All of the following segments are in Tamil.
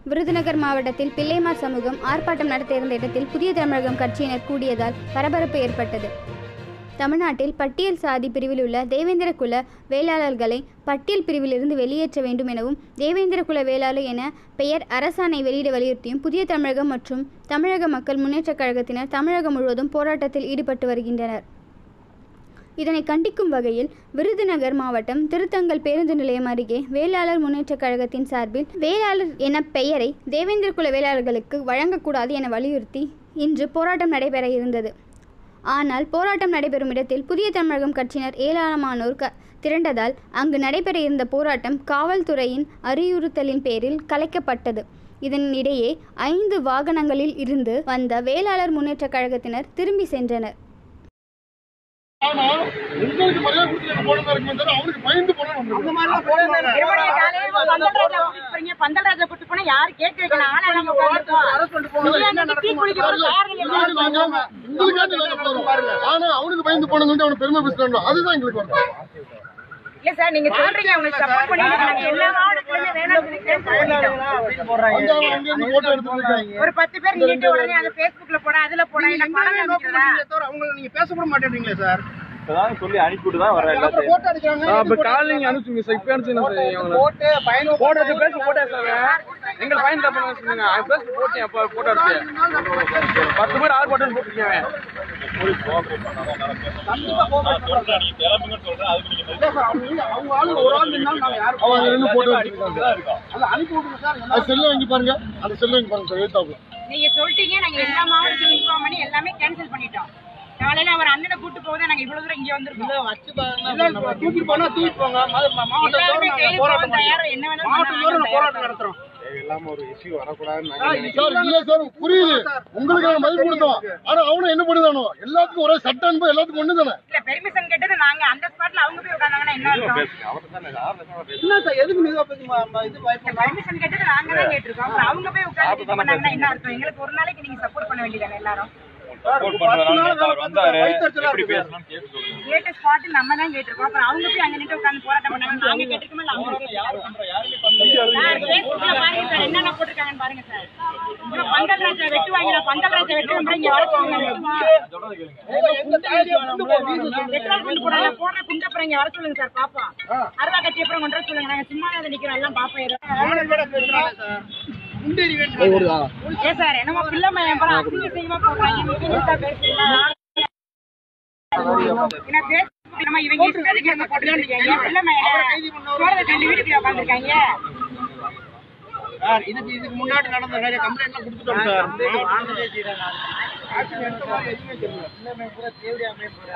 விருதுநகர் மாவட்டத்தில் பிள்ளைமார் சமூகம் ஆர்ப்பாட்டம் நடத்த இருந்த இடத்தில் புதிய தமிழகம் கட்சியினர் கூடியதால் பரபரப்பு ஏற்பட்டது தமிழ்நாட்டில் பட்டியல் சாதி பிரிவில் உள்ள தேவேந்திர குல வேளாளர்களை பட்டியல் பிரிவிலிருந்து வெளியேற்ற வேண்டும் எனவும் தேவேந்திர குல வேளாளர் என பெயர் அரசாணை வெளியிட வலியுறுத்தியும் புதிய தமிழகம் மற்றும் தமிழக மக்கள் முன்னேற்றக் கழகத்தினர் தமிழகம் முழுவதும் போராட்டத்தில் ஈடுபட்டு வருகின்றனர் இதனை கண்டிக்கும் வகையில் விருதுநகர் மாவட்டம் திருத்தங்கல் பேருந்து நிலையம் அருகே வேளாளர் முன்னேற்றக் கழகத்தின் சார்பில் வேளாளர் என பெயரை தேவேந்திர குல வேளாளர்களுக்கு வழங்கக்கூடாது என வலியுறுத்தி இன்று போராட்டம் நடைபெற இருந்தது ஆனால் போராட்டம் நடைபெறும் இடத்தில் புதிய தமிழகம் கட்சியினர் ஏராளமானோர் க திரண்டதால் அங்கு நடைபெற இருந்த போராட்டம் காவல்துறையின் அறிவுறுத்தலின் பேரில் கலைக்கப்பட்டது இதனிடையே ஐந்து வாகனங்களில் இருந்து வந்த வேளாளர் முன்னேற்றக் கழகத்தினர் திரும்பி சென்றனர் ஆனா உங்களுக்கு மரியாதை கொடுத்து எனக்கு போனதா இருக்குமே தவிர அவனுக்கு பயந்து போனா நம்மளுக்கு. இருபது காலையில பந்தல்ராஜா கூட்டிட்டு போறீங்க. பந்தல்ராஜா கூட்டிட்டு போனா யாரு கேட்க வைக்கணும்? ஆனா நாங்க உட்கார்ந்திருக்கோம். நீங்க அன்னைக்கு டீ குடிக்க போற காரணம் என்ன? உங்களுக்கு நாங்க உங்களுக்காண்டி நாங்க போறோம். ஆனா அவனுக்கு பயந்து போனது வந்து அவனுக்கு பெருமை பேசுறாங்க அதுதான் எங்களுக்கு வருது இல்ல சார், நீங்க சொல்றீங்க, உங்களுக்கு support பண்ணிட்டு நாங்க எல்லா மாவட்டத்திலுமே வேணாம்னு சொல்லி cancel பண்ணிட்டோம். வந்து அவன் அங்க இருந்து போட்டோ எடுத்துட்டு இருக்காங்க ஒரு பத்து பேர் நின்னுட்டு உடனே அதை Facebookல போட, அதுல போட, என்ன பணம் காமிக்கிறதா? அவங்கள நீங்க பேச கூட மாட்டேன்றீங்களே சார் இப்பதான் சொல்லி அனுப்பிவிட்டு தான் வரேன் எல்லாத்தையும் போட்டோ அடிக்கிறாங்க அப்ப காலையில நீங்க அனுப்பிச்சுங்க சார் இப்ப அனுப்பிச்சுங்க சார் அவங்கள போட்டு பயணம் போட்டோ எடுத்து பேச போட்டோ சார் எங்க பையன் தப்பு சொன்னீங்க அவன் பேச போட்டேன் அப்ப போட்டோ எடுத்து பத்து பேர் ஆறு போட்டோ போட்டுருக்கேன் அவங்க ஆளு ஒரு ஆள் நின்னாலும் நாங்க யாரும் அவன் அங்க நின்று போட்டோ எடுத்துருக்காங்க அல்ல அனுப்பி விட்டுருங்க சார் அது செல்ல வாங்கி பாருங்க அந்த செல்ல வாங்கி பாருங்க சார் எழுத்தாப்புல நீங்க சொல்லிட்டீங்க, நாங்க எல்லா மாவட்டத்திலும் inform பண்ணி எல்லாமே cancel பண்ணிட்டோம். காலையில அவர் அண்ணனை கூட்டு போகுது நாங்க இவ்வளவு தூரம் இங்க வந்திருக்கோம் இல்ல, தூக்கி போனா தூக்கி போங்க மா- மா- மாவட்டம் எல்லாருமே தோறும் நாங்க ஜெயிலுக்கு போராட்டம் போக தயாரா, என்ன வேணாலும் மாவட்டம் தோறும் பண்ண நாங்க போராட்டம் நடத்துறோம் இல்லாம ஒரு இஷ்யூ வரக்கூடாதுன்னு சார் இல்ல சார் புரியுது உங்களுக்கு நாங்க மதிப்பு கொடுத்தோம் ஆனா அவனும் என்ன பண்ணுதானோ எல்லாத்துக்கும் ஒரே சட்ட அன்பு எல்லாத்துக்கும் ஒண்ணு தானே இல்ல பெர்மிஷன் கேட்டது நாங்க அந்த ஸ்பாட்ல அவங்க போய் உட்கார்ந்தாங்கன்னா என்ன அர்த்தம் அவர்கிட்ட தானே ஆறு என்ன சார் எதுக்கு நீங்க பத்தி ம- ம- இது பயப்படணும் பர்மிஷன் கேட்டது நாங்க தான் கேட்டிருக்கோம் அப்புறம் அவங்க போய் உட்கார்ந்து இது பண்ணாங்கன்னா என்ன அர்த்தம் எங்களுக்கு ஒரு நாளைக்கு நீங்க சப்போர்ட் பண்ண வேண்டியதானே எல்லாரும் சப்போர்ட் பண்றதுனால அவர் வந்தாரு வயிற்றுச்சலா எப்படி இருக்கு. பேசணும்னு கேட்டு சொல்லுங்க கேட்ட ஸ்பாட் நம்ம தான் கேட்டிருக்கோம் அப்புறம் அவங்க போய் அங்க நின்று உட்கார்ந்து போராட்டம் பண்ணாங்க நாங்க கேட்டிருக்கோம் இல்ல அவங்க கேட்டிருக்கோம் சார் Facebookல பாருங்க சார் என்னென்ன போட்டிருக்காங்கன்னு பாருங்க சார் இங்க பந்தல்ராஜா வெட்டு வாங்கினா பந்தல்ராஜா வெட்டு இங்க வர சொல்லுங்க எந்த தாலியை கொண்டு போய் வீசு சொல்றீங்க? பெட்ரோல் கொண்டு போடாத போடுற குண்ட அப்புறம் இங்க வர சொல்லுங்க சார் பாப்போம் அருவா கட்டி அப்புறம் கொண்டு வர சொல்லுங்க நாங்க சும்மா தான் நிக்கிறோம் எல்லாம் பாப்போம் ஏதோ ஆளுங்க கூட பேசுறாங்க சார். முண்டேறி வேண்டுறாங்க. ஏன் சார் என்னமோ பிள்ளை மையம் அப்புறம் அசிங்க அசிங்கமா போடுறாங்க நீங்க நீட்டா பேசுறீங்களா என்ன பேசுறது நம்ம இவங்க இஷ்டத்துக்கு என்ன போட்டுருக்காங்க பிள்ளை மையம் போறத கண்டு வீட்டுக்குள்ள உட்காந்துருக்காங்க சார், இதுக்கு இதுக்கு முன்னாடி நடந்த நிறைய கம்ப்ளைண்ட் எல்லாம் கொடுத்துட்டோம் சார் ஆக்ஷன் எடுத்த மாதிரி எதுவுமே தெரியல.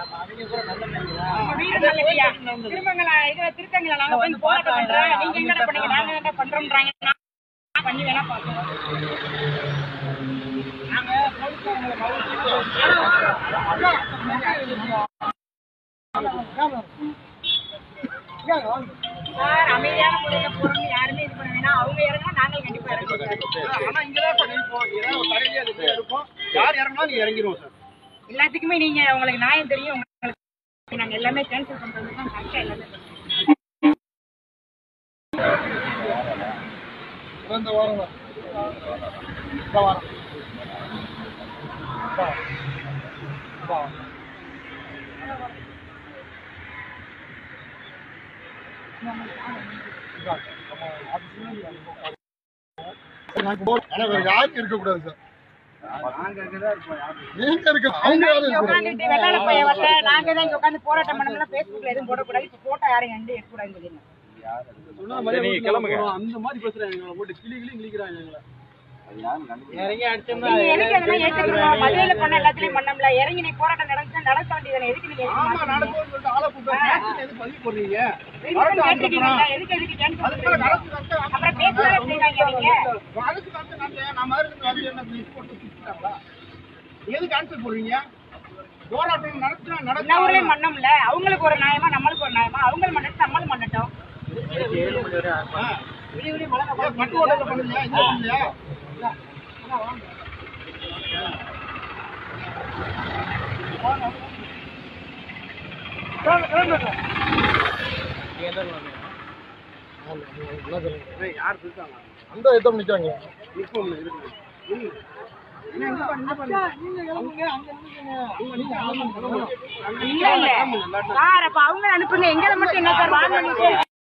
வீடு நல்லபடியா திருமங்கல இதுல திருத்தங்கல நாங்க வந்து போராட்டம் பண்றோம் நீங்க என்ன பண்ணீங்க நாங்க என்ன பண்றோம்ன்றாங்க நான் பண்ணி வேணா பாப்போம் சார் அமைதியான முறையில போறவங்க யாருமே இது பண்ண வேணாம் அவங்க இறங்கினா நாங்கள் கண்டிப்பா இறங்குவோம் ஆனா இங்கதான் சார் நிற்போம். ஏதாவது ஒரு தடையிலே அது கீழே இருக்கும். யார் இறங்கினாலும் நீங்க இறங்கிருவோம் சார் எல்லாத்துக்குமே நீங்க உங்களுக்கு நியாயம் தெரியும் உங்களுக்கு நாங்க எல்லாமே கேன்சல் பண்றது தான் கரெக்டா எல்லாமே இந்த வாரம் தான். இந்த வாரம். ஆனா வேற யாருக்கும் இருக்கக்கூடாது சார் நீங்க இருக்க அவங்க யாரும் இருக்கக்கூடாது உட்காந்துட்டு வெள்ளாட போய் வரல நாங்க தான் இங்க உட்காந்து போராட்டம் பண்ணதுல பேஸ்புக்ல எதுவும் போடக்கூடாது இப்ப போட்டோ யாரும் எந்த எடுக்கக்கூடாதுன்னு சொல்லிருந்தேன் சரி, நீங்க கிளம்புங்க அந்த மாதிரி பேசுறாங்க எங்களை போட்டு கிளி கிளி கிளிக்கிறாங்க எங்களை இறங்கி அடிச்சோம்னா நீங்க எதுக்கு அதெல்லாம் ஏத்துக்கணும் மதுரையில பண்ண எல்லாத்துலயும் பண்ணோம்ல இறங்கி நீ போராட்டம் நடந்துச்சா நடத்த வேண்டியதானே எதுக்கு நீங்க ஆமா எதுக்கு நடக்கும்னு சொல்லிட்டு ஆளை கூப்பிட்டு கேன்சல் எதுக்கு பதிவு போடுறீங்க மாத்தீங்க? கேட்டிருக்கீங்களா? எதுக்கு எதுக்கு cancel பண்றீங்க? அப்புறம் பேசுறதே செய்வாங்க நீங்க அதுக்கு வந்து நாங்க நம்ம இருந்து வந்து என்ன லிஸ்ட் போட்டு சுத்திட்டாங்களா எதுக்கு ஆன்சர் போடுறீங்க போராட்டம் நடத்தினா எல்லா ஊர்லயும் நடத்த பண்ணோம்ல அவங்களுக்கு ஒரு நியாயமா நம்மளுக்கு ஒரு நியாயமா அவங்களும் பண்ணட்டும் நம்மளும் பண்ணட்டும் பட்டு ஓட்டல பண்ணுங்க இங்க பண்ணுங்க அந்த எத்தம் நிக்காங்க நிற்போம்ல இருக்கு இருங்க. என்ன இங்க பாரு, இங்க பாரு. நீங்க கிளம்புங்க, அங்க நின்னுக்கங்க. நீங்க நீங்க ஆமா, கிளம்புங்க. இல்ல இல்ல சார் அப்ப அவங்க அனுப்புங்க எங்களை மட்டும் என்ன சார் வாங்க